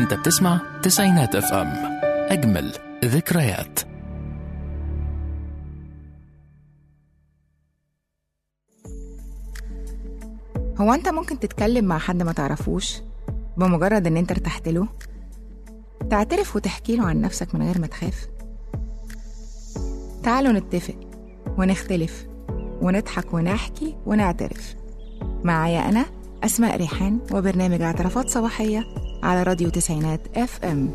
انت بتسمع تسعينات اف ام اجمل ذكريات هو انت ممكن تتكلم مع حد ما تعرفوش بمجرد ان انت ارتحت له تعترف وتحكي له عن نفسك من غير ما تخاف تعالوا نتفق ونختلف ونضحك ونحكي ونعترف معايا انا اسماء ريحان وبرنامج اعترافات صباحيه على راديو تسعينات اف ام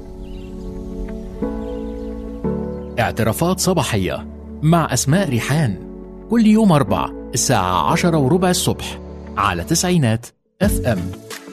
اعترافات صباحية مع أسماء ريحان كل يوم أربع الساعة عشرة وربع الصبح على تسعينات اف ام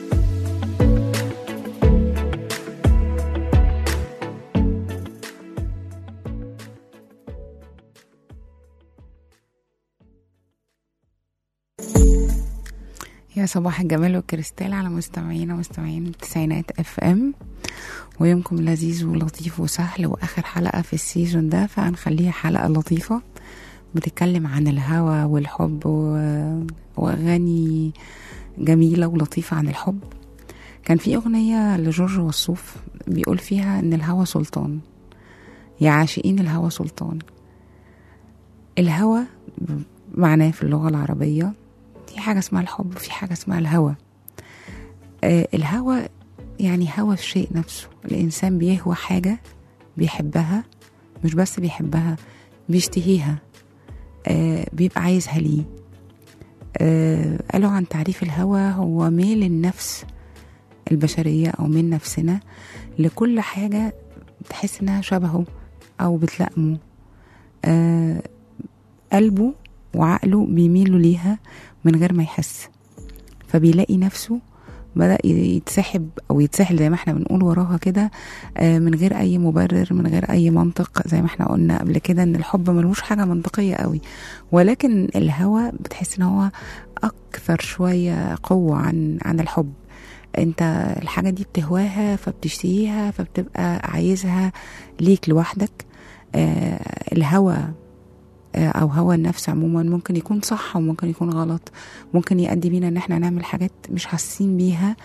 يا صباح الجمال والكريستال على مستمعينا ومستمعين التسعينات اف ام ويومكم لذيذ ولطيف وسهل واخر حلقه في السيزون ده فهنخليها حلقه لطيفه بتتكلم عن الهوى والحب و... واغاني جميله ولطيفه عن الحب كان في اغنيه لجورج وسوف بيقول فيها ان الهوى سلطان يا عاشقين الهوى سلطان الهوى معناه في اللغه العربيه في حاجة اسمها الحب وفي حاجة اسمها الهوى آه الهوى يعني هوى الشيء نفسه الإنسان بيهوى حاجة بيحبها مش بس بيحبها بيشتهيها آه بيبقى عايزها ليه آه قالوا عن تعريف الهوى هو ميل النفس البشرية أو من نفسنا لكل حاجة تحس إنها شبهه أو بتلائمه آه قلبه وعقله بيميلوا ليها من غير ما يحس فبيلاقي نفسه بدأ يتسحب أو يتسحل زي ما احنا بنقول وراها كده من غير أي مبرر من غير أي منطق زي ما احنا قلنا قبل كده إن الحب ملوش حاجة منطقية قوي ولكن الهوى بتحس إن هو أكثر شوية قوة عن عن الحب انت الحاجة دي بتهواها فبتشتهيها فبتبقى عايزها ليك لوحدك آه الهوى او هوى النفس عموما ممكن يكون صح وممكن يكون غلط ممكن يؤدي بينا ان احنا نعمل حاجات مش حاسين بيها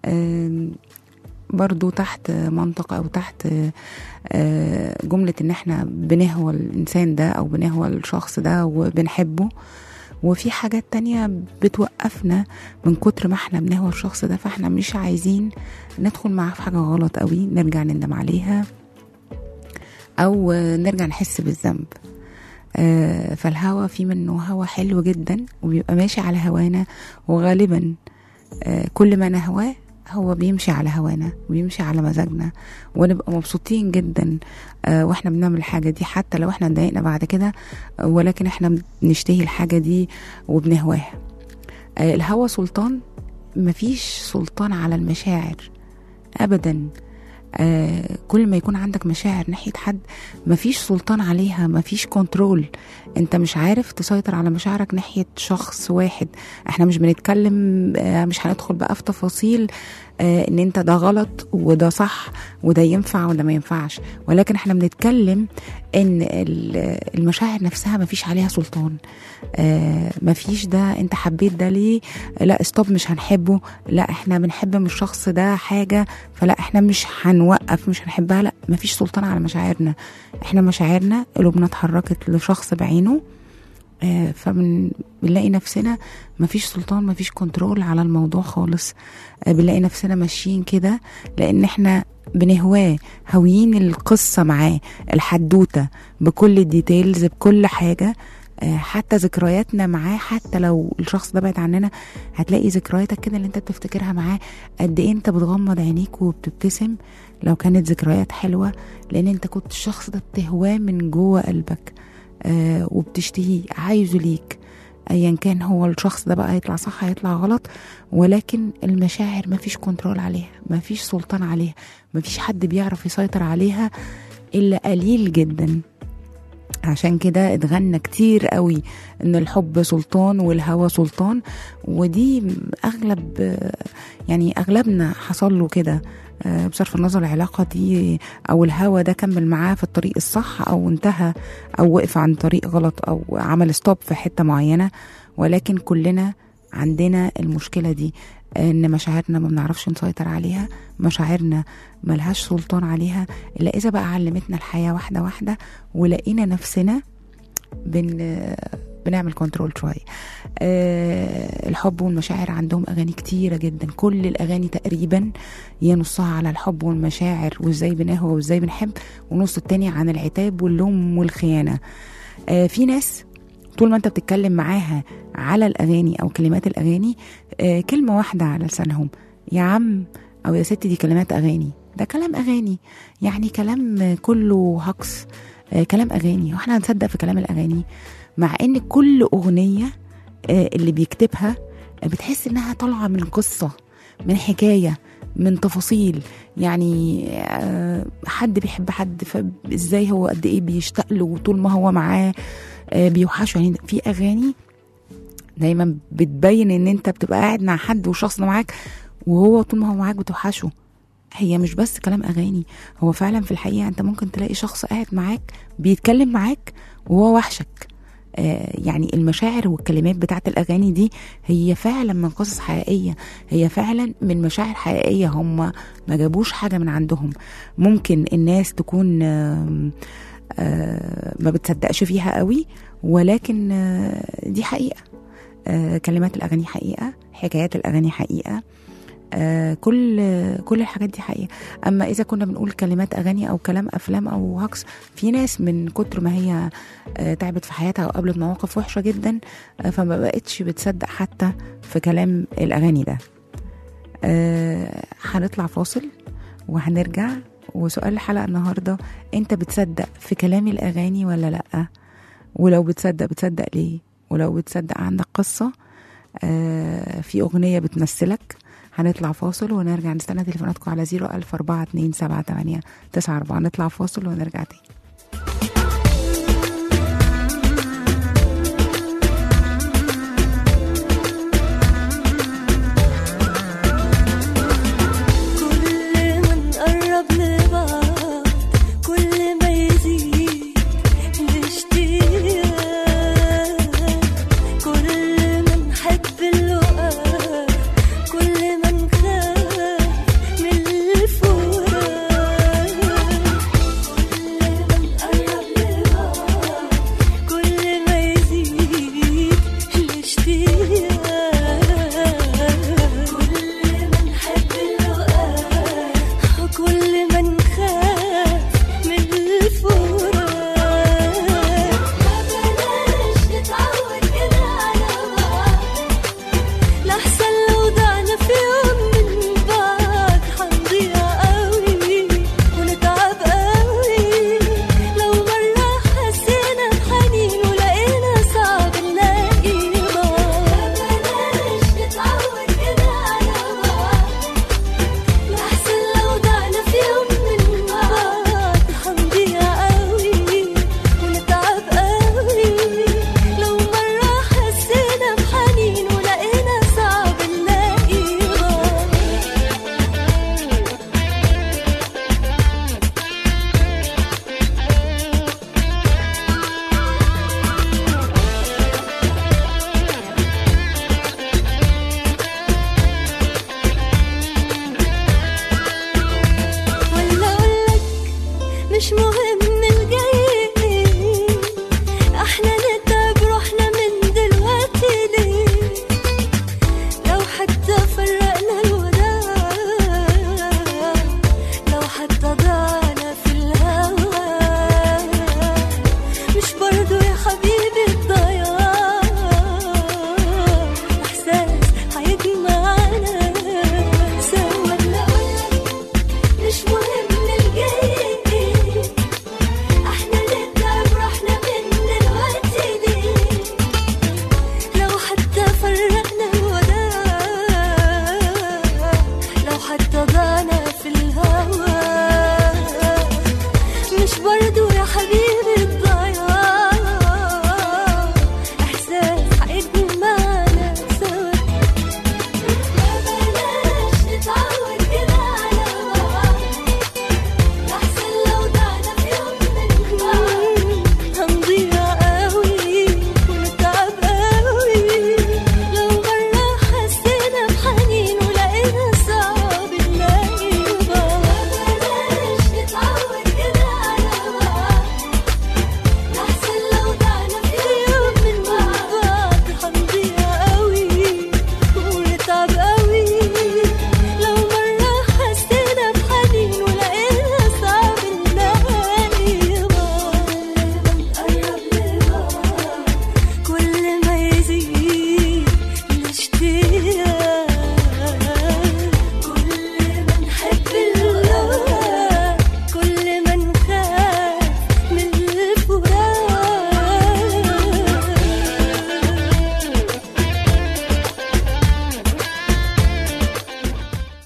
برضو تحت منطق او تحت جملة ان احنا بنهوى الانسان ده او بنهوى الشخص ده وبنحبه وفي حاجات تانية بتوقفنا من كتر ما احنا بنهوى الشخص ده فاحنا مش عايزين ندخل معاه في حاجة غلط قوي نرجع نندم عليها او نرجع نحس بالذنب آه فالهوا في منه هوا حلو جدا وبيبقى ماشي على هوانا وغالبا آه كل ما نهواه هو بيمشي على هوانا وبيمشي على مزاجنا ونبقى مبسوطين جدا آه واحنا بنعمل الحاجة دي حتى لو احنا اتضايقنا بعد كده ولكن احنا بنشتهي الحاجة دي وبنهواها الهوا سلطان مفيش سلطان على المشاعر ابدا آه كل ما يكون عندك مشاعر ناحية حد مفيش سلطان عليها مفيش كنترول انت مش عارف تسيطر على مشاعرك ناحية شخص واحد احنا مش بنتكلم آه مش هندخل بقى في تفاصيل آه ان انت ده غلط وده صح وده ينفع وده ما ينفعش ولكن احنا بنتكلم ان المشاعر نفسها مفيش عليها سلطان آه مفيش ده انت حبيت ده ليه لا استوب مش هنحبه لا احنا بنحب من الشخص ده حاجة فلا احنا مش هنوقف مش هنحبها لا مفيش سلطان على مشاعرنا احنا مشاعرنا قلوبنا اتحركت لشخص بعينه آه فبنلاقي نفسنا مفيش سلطان مفيش كنترول على الموضوع خالص آه بنلاقي نفسنا ماشيين كده لان احنا بنهواه هاويين القصة معاه الحدوتة بكل الديتيلز بكل حاجة آه حتى ذكرياتنا معاه حتى لو الشخص ده بعد عننا هتلاقي ذكرياتك كده اللي انت بتفتكرها معاه قد ايه انت بتغمض عينيك وبتبتسم لو كانت ذكريات حلوة لان انت كنت الشخص ده بتهواه من جوه قلبك آه وبتشتهيه عايزه ليك ايا كان هو الشخص ده بقى هيطلع صح هيطلع غلط ولكن المشاعر مفيش كنترول عليها مفيش سلطان عليها مفيش حد بيعرف يسيطر عليها الا قليل جدا عشان كده اتغنى كتير قوي ان الحب سلطان والهوى سلطان ودي اغلب يعني اغلبنا حصل له كده بصرف النظر العلاقة دي أو الهوى ده كمل معاه في الطريق الصح أو انتهى أو وقف عن طريق غلط أو عمل ستوب في حتة معينة ولكن كلنا عندنا المشكله دي ان مشاعرنا ما بنعرفش نسيطر عليها مشاعرنا ملهاش سلطان عليها الا اذا بقى علمتنا الحياه واحده واحده ولقينا نفسنا بن بنعمل كنترول شويه أه الحب والمشاعر عندهم اغاني كتيره جدا كل الاغاني تقريبا هي نصها على الحب والمشاعر وازاي بنهوى وازاي بنحب ونص التاني عن العتاب واللوم والخيانه أه في ناس طول ما انت بتتكلم معاها على الاغاني او كلمات الاغاني أه كلمه واحده على لسانهم يا عم او يا ست دي كلمات اغاني ده كلام اغاني يعني كلام كله هقص آه كلام اغاني واحنا هنصدق في كلام الاغاني مع ان كل اغنيه آه اللي بيكتبها آه بتحس انها طالعه من قصه من حكايه من تفاصيل يعني آه حد بيحب حد فازاي هو قد ايه بيشتاق له طول ما هو معاه آه بيوحشه يعني في اغاني دايما بتبين ان انت بتبقى قاعد مع حد والشخص ده معاك وهو طول ما هو معاك بتوحشه هي مش بس كلام اغاني هو فعلا في الحقيقه انت ممكن تلاقي شخص قاعد معاك بيتكلم معاك وهو وحشك آه يعني المشاعر والكلمات بتاعت الاغاني دي هي فعلا من قصص حقيقيه هي فعلا من مشاعر حقيقيه هم ما جابوش حاجه من عندهم ممكن الناس تكون آه آه ما بتصدقش فيها قوي ولكن آه دي حقيقه آه كلمات الاغاني حقيقه حكايات الاغاني حقيقه آه كل آه كل الحاجات دي حقيقه اما اذا كنا بنقول كلمات اغاني او كلام افلام او هكس في ناس من كتر ما هي آه تعبت في حياتها او قابلت مواقف وحشه جدا آه فما بقتش بتصدق حتى في كلام الاغاني ده آه هنطلع فاصل وهنرجع وسؤال الحلقه النهارده انت بتصدق في كلام الاغاني ولا لا ولو بتصدق بتصدق ليه ولو بتصدق عندك قصه آه في اغنيه بتمثلك هنطلع فاصل ونرجع نستنى تليفوناتكم على 014278994 نطلع فاصل ونرجع تاني كل ما نقرب لبعض كل ما يزيد الاشتياق كل ما نحب اللقاء كل ما نخاف من الفراق كل ما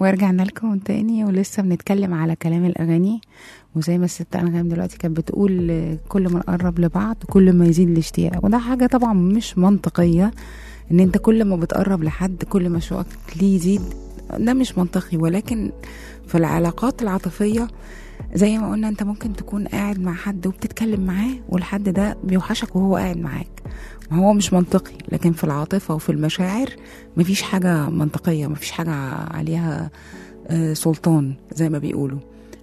ورجعنا لكم تاني ولسه بنتكلم على كلام الأغاني وزي ما الست أنغام دلوقتي كانت بتقول آه، كل ما نقرب لبعض كل ما يزيد الاشتياق وده حاجة طبعا مش منطقية ان انت كل ما بتقرب لحد كل ما شوقك ليه يزيد ده مش منطقي ولكن في العلاقات العاطفية زي ما قلنا انت ممكن تكون قاعد مع حد وبتتكلم معاه والحد ده بيوحشك وهو قاعد معاك ما هو مش منطقي لكن في العاطفة وفي المشاعر مفيش حاجة منطقية مفيش حاجة عليها آه، سلطان زي ما بيقولوا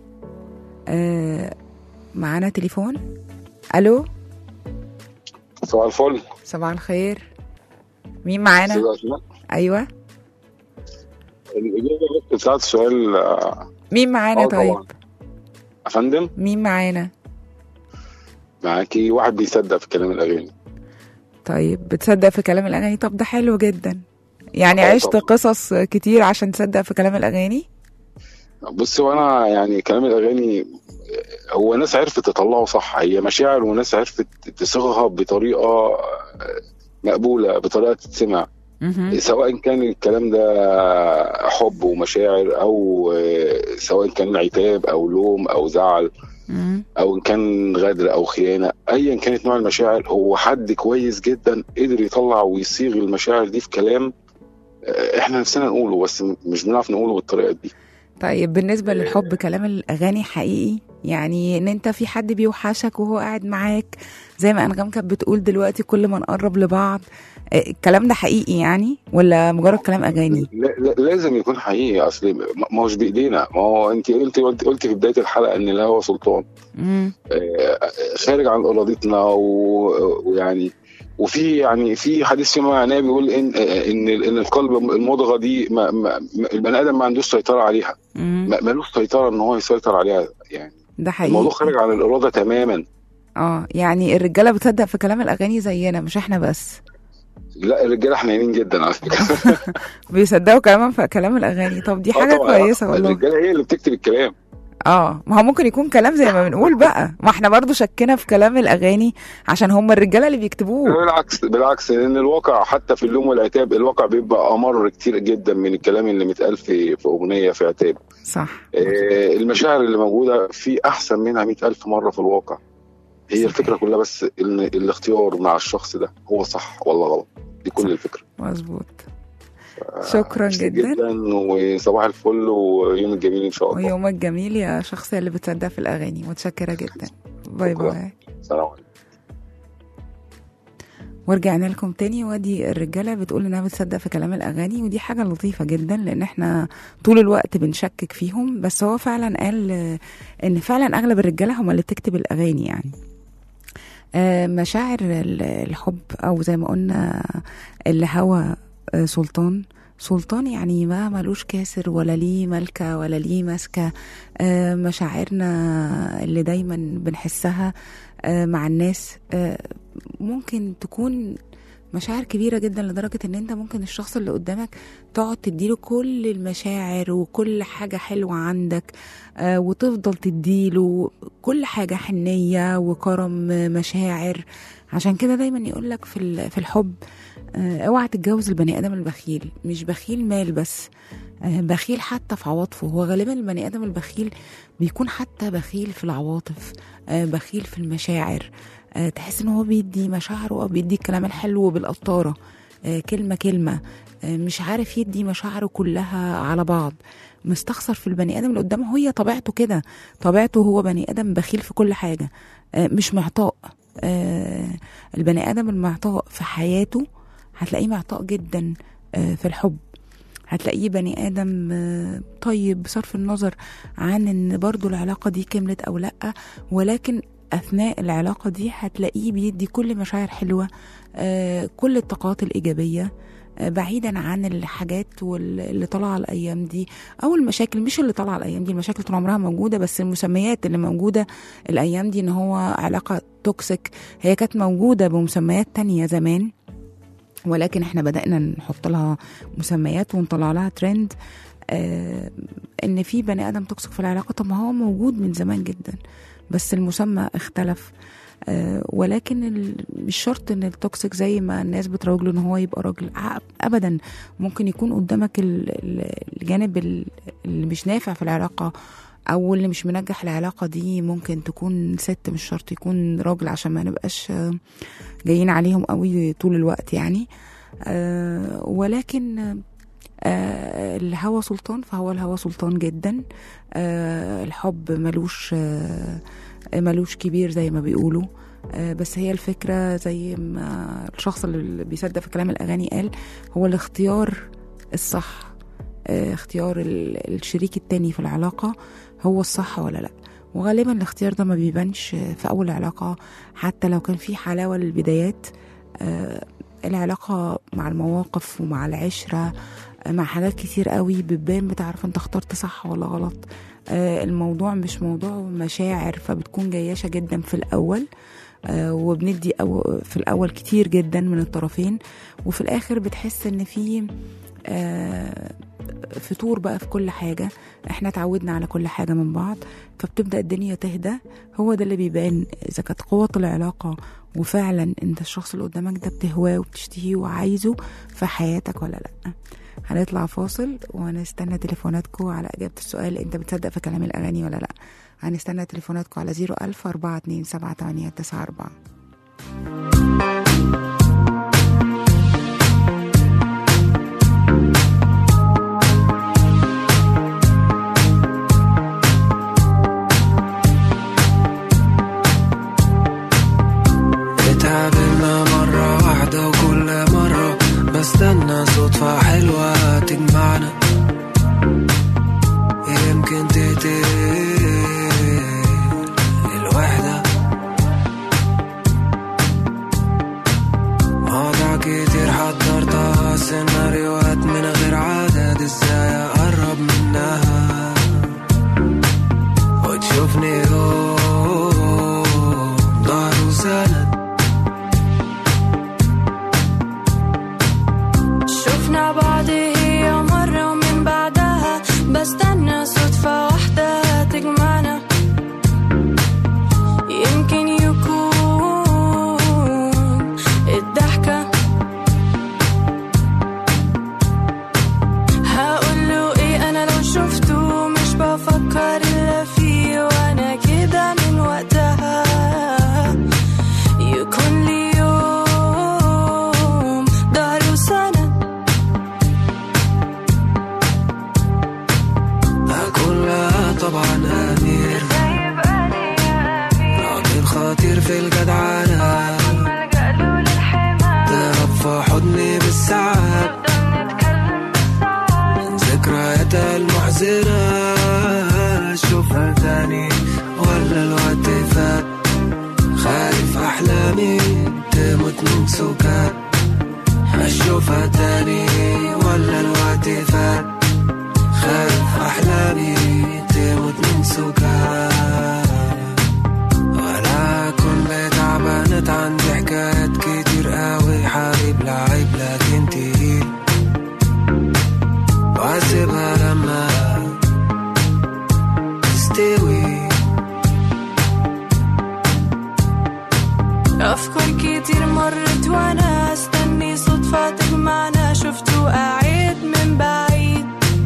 آه، معانا تليفون الو صباح الفل صباح الخير مين معانا أستاذ أسماء. ايوه الإجابة بس بتاعت السؤال آه، مين معانا آه طيب طبعاً. يا فندم مين معانا معاكي واحد بيصدق في كلام الأغاني طيب بتصدق في كلام الاغاني طب ده حلو جدا يعني آه عشت طبعاً. قصص كتير عشان تصدق في كلام الاغاني بص هو أنا يعني كلام الأغاني آه، هو ناس عرفت تطلعه صح هي مشاعر وناس عرفت تصيغها بطريقة آه، مقبولة بطريقة تتسمع مهم. سواء كان الكلام ده حب ومشاعر أو آه، سواء كان عتاب أو لوم أو زعل مم. او ان كان غدر او خيانه ايا كانت نوع المشاعر هو حد كويس جدا قدر يطلع ويصيغ المشاعر دي في كلام آه، احنا نفسنا نقوله بس م- مش بنعرف نقوله بالطريقه دي طيب بالنسبة للحب كلام الأغاني حقيقي يعني إن أنت في حد بيوحشك وهو قاعد معاك زي ما أنغام كانت بتقول دلوقتي كل ما نقرب لبعض آه، الكلام ده حقيقي يعني ولا مجرد كلام أغاني؟ لا- لا- لازم يكون حقيقي اصل ما ما هوش بايدينا ما هو انت قلت قلت قلت في بدايه الحلقه ان الهوى سلطان مم. آه، خارج عن ارادتنا و- ويعني وفي يعني في حديث فيما معناه بيقول ان ان ان القلب المضغه دي ما ما ما- البني ادم ما عندوش سيطره عليها مم. ما- ملوش سيطره ان هو يسيطر عليها يعني ده الموضوع حقيقي خارج عن الاراده تماما اه يعني الرجالة بتصدق في كلام الأغاني زينا مش احنا بس لا الرجاله حنينين جدا على فكره بيصدقوا كلام في كلام الأغاني طب دي آه حاجة طبعاً. كويسة والله الرجاله هي اللي بتكتب الكلام اه ما هو ممكن يكون كلام زي ما بنقول بقى ما احنا برضو شكينا في كلام الاغاني عشان هم الرجاله اللي بيكتبوه بالعكس بالعكس لان الواقع حتى في اللوم والعتاب الواقع بيبقى امر كتير جدا من الكلام اللي متقال في في اغنيه في عتاب صح آه، المشاعر اللي موجوده في احسن منها مئة ألف مره في الواقع هي صحيح. الفكره كلها بس ان الاختيار مع الشخص ده هو صح ولا غلط دي كل صح. الفكره مظبوط شكرا ميرسي جدا جدا وصباح الفل ويوم الجميل ان شاء الله ويومك جميل يا شخص اللي بتصدق في الاغاني متشكره جدا باي شكرا. باي سلام عليكم ورجعنا لكم تاني وادي الرجاله بتقول انها بتصدق في كلام الاغاني ودي حاجه لطيفه جدا لان احنا طول الوقت بنشكك فيهم بس هو فعلا قال آه، ان فعلا اغلب الرجاله هم اللي بتكتب الاغاني يعني آه، مشاعر ال- الحب او زي ما قلنا الهوى آه، سلطان سلطان يعني ما ملوش كاسر ولا ليه ملكة ولا ليه ماسكة آه، مشاعرنا اللي دايما بنحسها آه، مع الناس آه، ممكن تكون مشاعر كبيرة جدا لدرجة ان انت ممكن الشخص اللي قدامك تقعد تديله كل المشاعر وكل حاجة حلوة عندك آه، وتفضل تديله كل حاجة حنية وكرم آه، مشاعر عشان كده دايما يقولك في ال- في الحب آه، اوعى تتجوز البني ادم البخيل مش بخيل مال بس آه، بخيل حتى في عواطفه هو غالبا البني ادم البخيل بيكون حتى بخيل في العواطف آه، بخيل في المشاعر آه، تحس ان هو بيدي مشاعره او بيدي الكلام الحلو بالقطاره آه، كلمه كلمه آه، مش عارف يدي مشاعره كلها على بعض مستخسر في البني ادم اللي قدامه هي طبيعته كده طبيعته هو بني ادم بخيل في كل حاجه آه، مش معطاء آه، البني ادم المعطاء في حياته هتلاقيه معطاء جدا آه، في الحب هتلاقيه بني ادم آه، طيب بصرف النظر عن ان برضو العلاقه دي كملت او لا ولكن اثناء العلاقه دي هتلاقيه بيدي كل مشاعر حلوه آه، كل الطاقات الايجابيه آه، بعيدا عن الحاجات وال- اللي طالعه الايام دي او المشاكل مش اللي طالعه الايام دي المشاكل طول عمرها موجوده بس المسميات اللي موجوده الايام دي ان هو علاقه توكسيك هي كانت موجوده بمسميات تانية زمان ولكن احنا بدأنا نحط لها مسميات ونطلع لها ترند آه ان في بني ادم توكسيك في العلاقه طب ما هو موجود من زمان جدا بس المسمى اختلف آه، ولكن ال- مش شرط ان التوكسيك زي ما الناس بتروج له ان هو يبقى راجل ع- ابدا ممكن يكون قدامك ال- ال- الجانب ال- اللي مش نافع في العلاقه او اللي مش منجح العلاقه دي ممكن تكون ست مش شرط يكون راجل عشان ما نبقاش آه، جايين عليهم قوي طول الوقت يعني آه، ولكن آه، الهوى سلطان فهو الهوى سلطان جدا آه، الحب ملوش آه، ملوش كبير زي ما بيقولوا آه، بس هي الفكرة زي ما الشخص اللي بيصدق في كلام الأغاني قال هو الاختيار الصح آه، اختيار ال- الشريك التاني في العلاقة هو الصح ولا لأ وغالبا الاختيار ده ما بيبانش في أول علاقة حتى لو كان في حلاوة للبدايات آه، العلاقة مع المواقف ومع العشرة آه، مع حاجات كتير قوي بتبان بتعرف انت اخترت صح ولا غلط آه، الموضوع مش موضوع مشاعر فبتكون جياشة جدا في الأول آه، وبندي أو في الأول كتير جدا من الطرفين وفي الآخر بتحس إن في آه، فتور بقى في كل حاجة احنا اتعودنا على كل حاجة من بعض فبتبدأ الدنيا تهدى هو ده اللي بيبان إذا كانت قوة العلاقة وفعلا انت الشخص اللي قدامك ده بتهواه وبتشتهيه وعايزه في حياتك ولا لأ هنطلع فاصل وهنستنى تليفوناتكم على إجابة السؤال أنت بتصدق في كلام الأغاني ولا لأ هنستنى تليفوناتكم على 01000 427 7894 اتقابلنا مرة واحدة وكل مرة بستنى صدفة حلوة تجمعنا يمكن تقتل الوحدة مواضيع كتير حضرتها سيناريوهات من غير عدد ازاي اقرب منها وتشوفني يوم ظهر وسند شفنا بعض هي مرة ومن بعدها بستنى صدفة واحدة تجمعنا يمكن يكون الضحكة هقوله ايه انا لو شفته مش بفكر الا فيه وانا كده من وقتها يكون لي يوم ظهر وسند كلها طبعا امير راجل خطير في الجدعنة تهرب في حضني بالساعات من ذكرياتها المحزنة اشوفها تاني ولا الوقت فات خايف احلامي تموت من سكات اشوفها تاني ولا الوقت فات خايف احلامي تموت من سكر ولا اكون بتعبانة عندي حكايات كتير قوي حبيب لعيب لكن تقيل واسيبها لما تستوي أفكار كتير مرت وأنا استني صدفة تجمعنا شفته قاعد من بعيد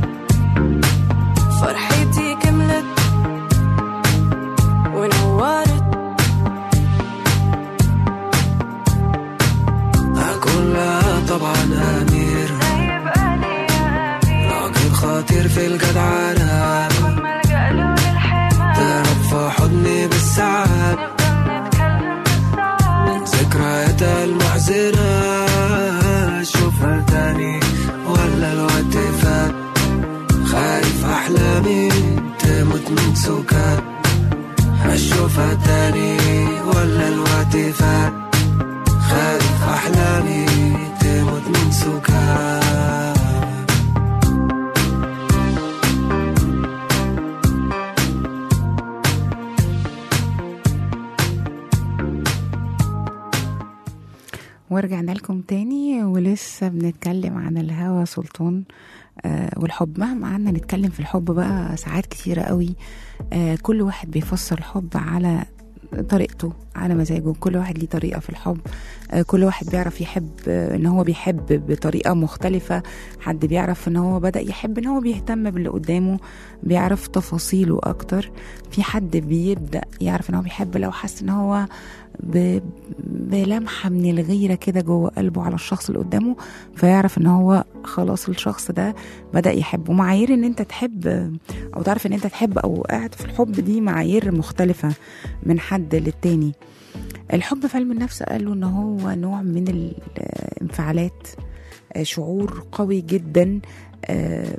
فرحتي كملت ونورت كلها طبعا امير راجل خطير في الجدعنة تهرب في حضني بالساعات من ذكرياتها المحزنة اشوفها تاني ولا الوقت فات خايف احلامي تموت من سكات اشوفها تاني ولا الوقت فات خايف احلامي تموت من سكات ورجعنا لكم تاني ولسه بنتكلم عن الهوى سلطان آه والحب مهما قعدنا نتكلم في الحب بقى ساعات كتيرة قوي آه كل واحد بيفسر الحب على طريقته على مزاجه كل واحد ليه طريقة في الحب آه، كل واحد بيعرف يحب آه، ان هو بيحب بطريقة مختلفة حد بيعرف ان هو بدأ يحب ان هو بيهتم باللي قدامه بيعرف تفاصيله اكتر في حد بيبدأ يعرف ان هو بيحب لو حس ان هو ب- بلمحة من الغيرة كده جوه قلبه على الشخص اللي قدامه فيعرف ان هو خلاص الشخص ده بدأ يحب ومعايير ان انت تحب او تعرف ان انت تحب او قاعد في الحب دي معايير مختلفة من حد للتاني الحب في علم النفس قالوا ان هو نوع من الانفعالات آه، شعور قوي جدا آه،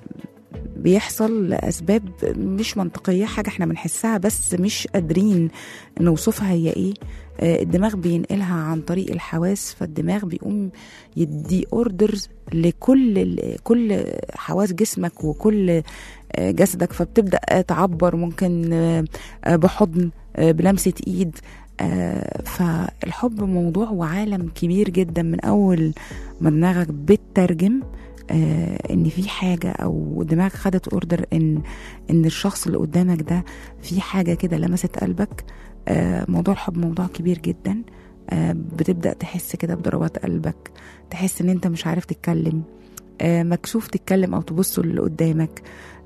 بيحصل لأسباب مش منطقية حاجة احنا بنحسها بس مش قادرين نوصفها هي ايه آه، الدماغ بينقلها عن طريق الحواس فالدماغ بيقوم يدي اوردرز لكل ال- كل حواس جسمك وكل آه، جسدك فبتبدا تعبر ممكن آه، آه، بحضن آه، بلمسه ايد آه، فالحب موضوع وعالم كبير جدا من اول ما دماغك بتترجم آه، ان في حاجه او دماغك خدت اوردر ان ان الشخص اللي قدامك ده في حاجه كده لمست قلبك آه، موضوع الحب موضوع كبير جدا آه، بتبدا تحس كده بضربات قلبك تحس ان انت مش عارف تتكلم آه، مكسوف تتكلم او تبص اللي قدامك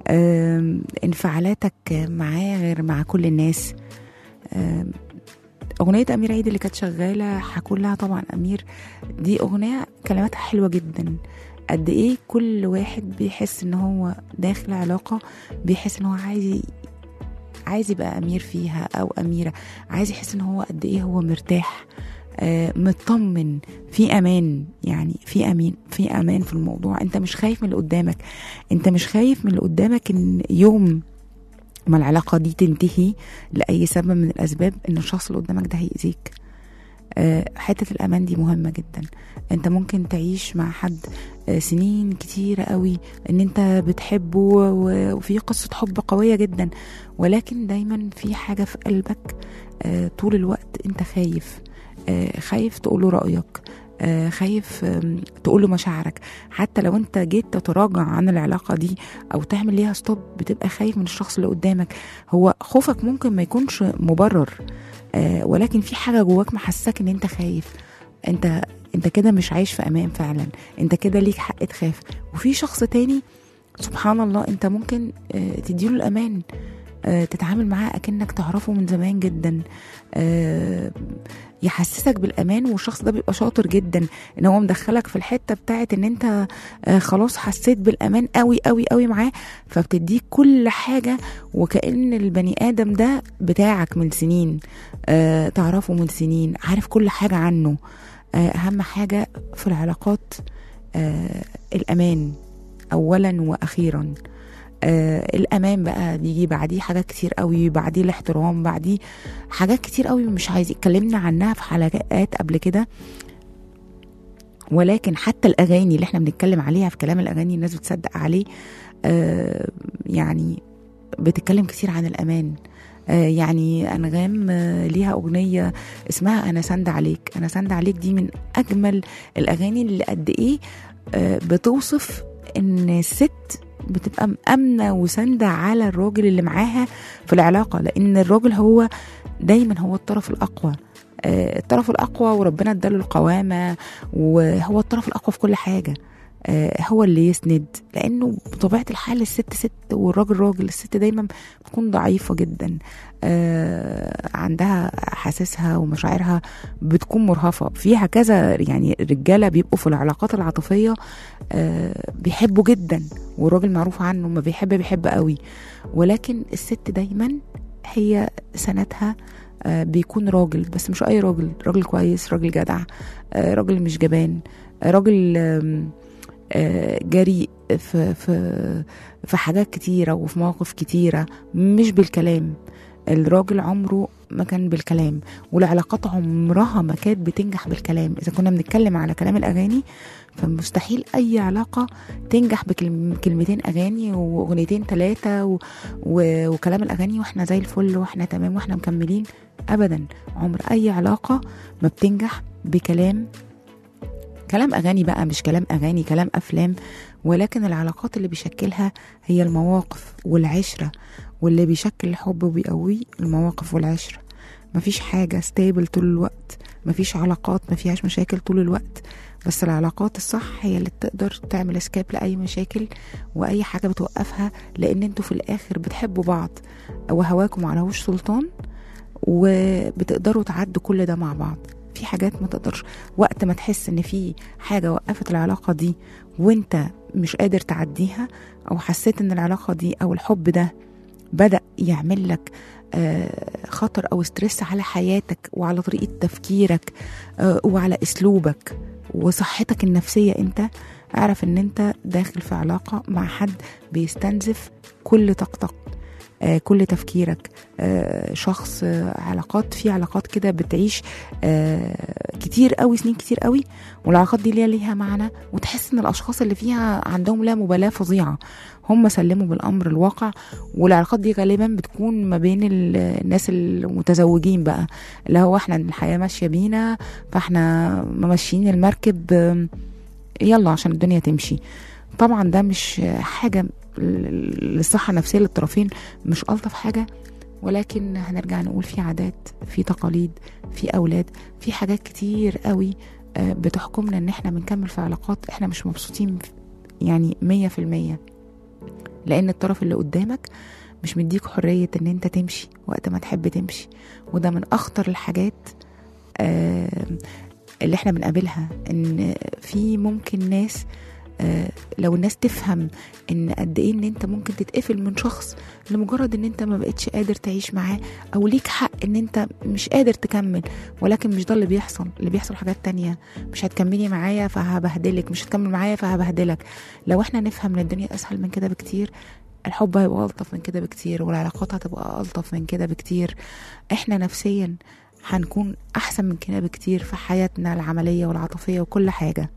آم، انفعالاتك معاه غير مع كل الناس آم، أغنية أمير عيد اللي كانت شغالة هكون لها طبعا أمير دي أغنية كلماتها حلوة جدا قد إيه كل واحد بيحس إن هو داخل علاقة بيحس إن هو عايز ي- عايز يبقى أمير فيها أو أميرة عايز يحس إن هو قد إيه هو مرتاح آه، مطمن في امان يعني في امين في امان في الموضوع انت مش خايف من اللي قدامك انت مش خايف من اللي قدامك ان يوم ما العلاقه دي تنتهي لاي سبب من الاسباب ان الشخص اللي قدامك ده هيأذيك آه، حته الامان دي مهمه جدا انت ممكن تعيش مع حد آه، سنين كتيره قوي ان انت بتحبه و- وفي قصه حب قويه جدا ولكن دايما في حاجه في قلبك آه، طول الوقت انت خايف آه، خايف تقوله رأيك آه، خايف آم، تقوله مشاعرك حتى لو انت جيت تتراجع عن العلاقة دي او تعمل ليها ستوب بتبقى خايف من الشخص اللي قدامك هو خوفك ممكن ما يكونش مبرر آه، ولكن في حاجة جواك محسسك ان انت خايف انت انت كده مش عايش في امان فعلا انت كده ليك حق تخاف وفي شخص تاني سبحان الله انت ممكن آه، تديله الامان آه، تتعامل معاه اكنك تعرفه من زمان جدا آه، يحسسك بالامان والشخص ده بيبقى شاطر جدا ان هو مدخلك في الحته بتاعت ان انت آه، خلاص حسيت بالامان قوي قوي قوي معاه فبتديك كل حاجه وكأن البني ادم ده بتاعك من سنين آه، تعرفه من سنين عارف كل حاجه عنه آه، اهم حاجه في العلاقات آه، الامان اولا واخيرا آه الامان بقى بيجي بعديه حاجات كتير قوي بعديه الاحترام بعديه حاجات كتير قوي مش عايز اتكلمنا عنها في حلقات قبل كده ولكن حتى الاغاني اللي احنا بنتكلم عليها في كلام الاغاني الناس بتصدق عليه آه يعني بتتكلم كتير عن الامان آه يعني انغام آه ليها اغنيه اسمها انا سند عليك انا سند عليك دي من اجمل الاغاني اللي قد ايه آه بتوصف ان الست بتبقى مأمنة وساندة على الراجل اللي معاها في العلاقة لأن الراجل هو دايما هو الطرف الأقوى آه، الطرف الأقوى وربنا اداله القوامة وهو الطرف الأقوى في كل حاجة آه، هو اللي يسند لأنه بطبيعة الحال الست ست والراجل راجل الست دايما بتكون ضعيفة جدا آه، عندها حاسسها ومشاعرها بتكون مرهفة فيها كذا يعني رجالة بيبقوا في العلاقات العاطفية آه، بيحبوا جدا والراجل معروف عنه ما بيحب بيحب قوي ولكن الست دايما هي سندها آه، بيكون راجل بس مش اي راجل راجل كويس راجل جدع آه، راجل مش جبان آه، راجل آم، آه، جريء في في في حاجات كتيره وفي مواقف كتيره مش بالكلام الراجل عمره ما كان بالكلام والعلاقات عمرها ما كانت بتنجح بالكلام اذا كنا بنتكلم على كلام الاغاني فمستحيل اي علاقه تنجح بكلمتين اغاني واغنيتين ثلاثه و... و... وكلام الاغاني واحنا زي الفل واحنا تمام واحنا مكملين ابدا عمر اي علاقه ما بتنجح بكلام كلام اغاني بقى مش كلام اغاني كلام افلام ولكن العلاقات اللي بيشكلها هي المواقف والعشره واللي بيشكل الحب وبيقويه المواقف والعشره مفيش حاجة ستيبل طول الوقت مفيش علاقات ما فيهاش مشاكل طول الوقت بس العلاقات الصح هي اللي تقدر تعمل اسكيب لأي مشاكل وأي حاجة بتوقفها لأن انتوا في الآخر بتحبوا بعض وهواكم عليهوش سلطان وبتقدروا تعدوا كل ده مع بعض في حاجات ما تقدرش وقت ما تحس ان في حاجة وقفت العلاقة دي وانت مش قادر تعديها او حسيت ان العلاقة دي او الحب ده بدأ يعمل لك آه، خطر او ستريس على حياتك وعلى طريقة تفكيرك آه، وعلى اسلوبك وصحتك النفسية انت اعرف ان انت داخل في علاقة مع حد بيستنزف كل طاقتك آه، كل تفكيرك آه، شخص آه، علاقات في علاقات كده بتعيش آه، كتير قوي سنين كتير قوي والعلاقات دي ليها ليها معنى وتحس ان الاشخاص اللي فيها عندهم لا مبالاه فظيعه هم سلموا بالامر الواقع والعلاقات دي غالبا بتكون ما بين ال- الناس المتزوجين بقى اللي هو احنا الحياه ماشيه بينا فاحنا ماشيين المركب آم، يلا عشان الدنيا تمشي طبعا ده مش حاجه للصحه النفسيه للطرفين مش الطف حاجه ولكن هنرجع نقول في عادات في تقاليد في اولاد في حاجات كتير قوي آه، بتحكمنا ان احنا بنكمل في علاقات احنا مش مبسوطين يعني مية في المية لان الطرف اللي قدامك مش مديك حرية ان انت تمشي وقت ما تحب تمشي وده من اخطر الحاجات آه، اللي احنا بنقابلها ان في ممكن ناس آه، لو الناس تفهم ان قد ايه ان انت ممكن تتقفل من شخص لمجرد ان انت ما بقتش قادر تعيش معاه او ليك حق ان انت مش قادر تكمل ولكن مش ده اللي بيحصل اللي بيحصل حاجات تانية مش هتكملي معايا فهبهدلك مش هتكمل معايا فهبهدلك لو احنا نفهم ان الدنيا اسهل من كده بكتير الحب هيبقى الطف من كده بكتير والعلاقات هتبقى الطف من كده بكتير احنا نفسيا هنكون احسن من كده بكتير في حياتنا العمليه والعاطفيه وكل حاجه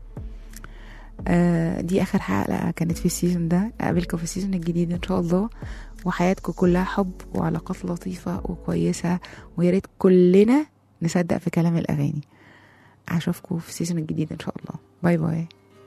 آه دي اخر حلقه كانت في السيزون ده اقابلكم في السيزون الجديد ان شاء الله وحياتكم كلها حب وعلاقات لطيفه وكويسه ويا ريت كلنا نصدق في كلام الاغاني اشوفكم في السيزون الجديد ان شاء الله باي باي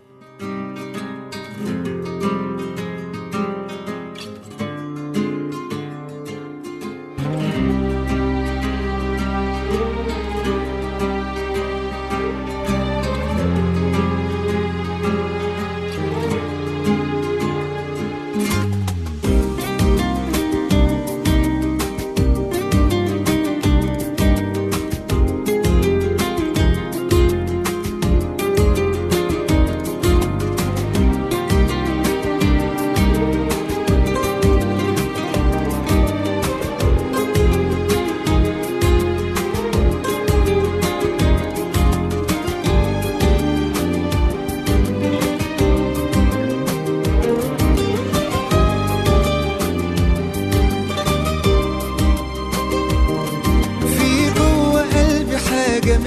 في جوه قلبي حاجة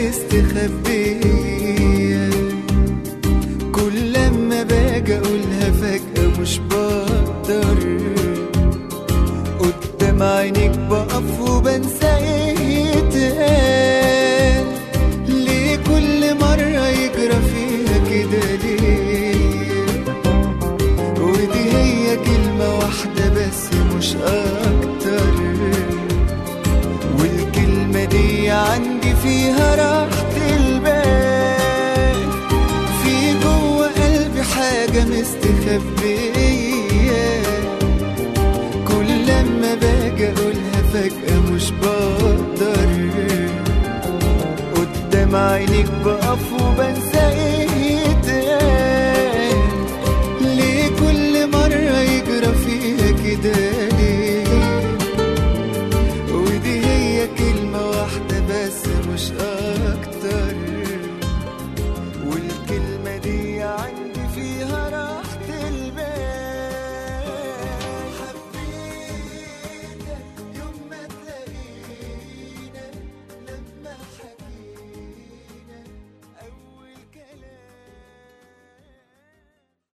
مستخبية كل لما باجي اقولها فجأة مش بقدر قدام عينيك بقف وبنسى ايه يتقال ليه كل مرة يجرى فيها كده ليه ودي هي كلمة واحدة بس مش أكتر والكلمة دي عندي فيها راحة البال في جوه قلبي حاجة مستخبية كل لما باجي أقولها فجأة مش بقدر قدام عينيك بقف